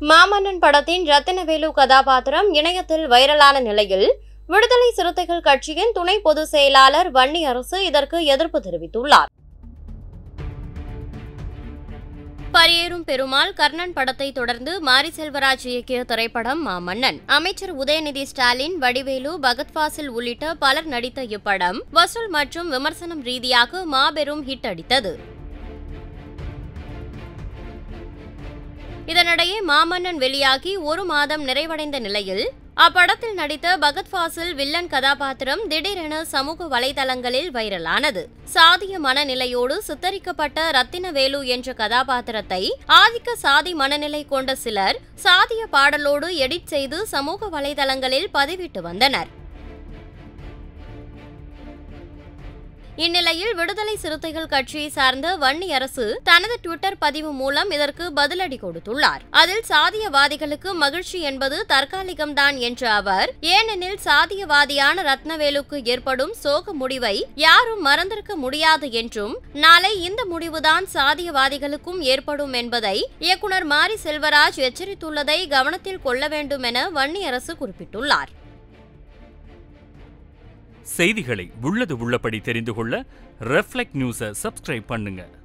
மாமன்னன் படத்தின் ரத்தினவேலு கதாபாத்திரம் இணையத்தில் வைரலான நிலையில் விடுதலை சிறுத்தைகள் கட்சியின் துணை பொதுச் செயலாளர் வன்னி அரசு இதற்கு எதிர்ப்பு தெரிவித்துள்ளார் பரியேறும் பெருமாள் கர்ணன் படத்தை தொடர்ந்து மாரி செல்வராஜ் இயக்கிய திரைப்படம் மாமன்னன் அமைச்சர் உதயநிதி ஸ்டாலின் வடிவேலு பகத்வாசில் உள்ளிட்ட பலர் நடித்த இப்படம் வசூல் மற்றும் விமர்சனம் ரீதியாக மாபெரும் ஹிட் அடித்தது இதனிடையே மாமன்னன் வெளியாகி ஒரு மாதம் நிறைவடைந்த நிலையில் அப்படத்தில் நடித்த பகத் ஃபாசில் வில்லன் கதாபாத்திரம் திடீரென சமூக வலைதளங்களில் வைரலானது சாதிய மனநிலையோடு சித்தரிக்கப்பட்ட ரத்தினவேலு என்ற கதாபாத்திரத்தை ஆதிக்க சாதி மனநிலை கொண்ட சிலர் சாதிய பாடலோடு எடிட் செய்து சமூக வலைதளங்களில் பதிவிட்டு வந்தனர் இந்நிலையில் விடுதலை சிறுத்தைகள் கட்சியை சார்ந்த வன்னி அரசு தனது ட்விட்டர் பதிவு மூலம் இதற்கு பதிலடி கொடுத்துள்ளார் அதில் சாதியவாதிகளுக்கு மகிழ்ச்சி என்பது தற்காலிகம்தான் என்ற அவர் ஏனெனில் சாதியவாதியான ரத்னவேலுக்கு ஏற்படும் சோக முடிவை யாரும் மறந்திருக்க முடியாது என்றும் நாளை இந்த முடிவுதான் சாதியவாதிகளுக்கும் ஏற்படும் என்பதை இயக்குனர் மாரி செல்வராஜ் எச்சரித்துள்ளதை கவனத்தில் கொள்ள வேண்டும் என வன்னி அரசு குறிப்பிட்டுள்ளார் செய்திகளை உள்ளது உள்ளபடி தெரிந்து கொள்ள ரெஃப்ளெக்ட் நியூஸை சப்ஸ்கிரைப் பண்ணுங்க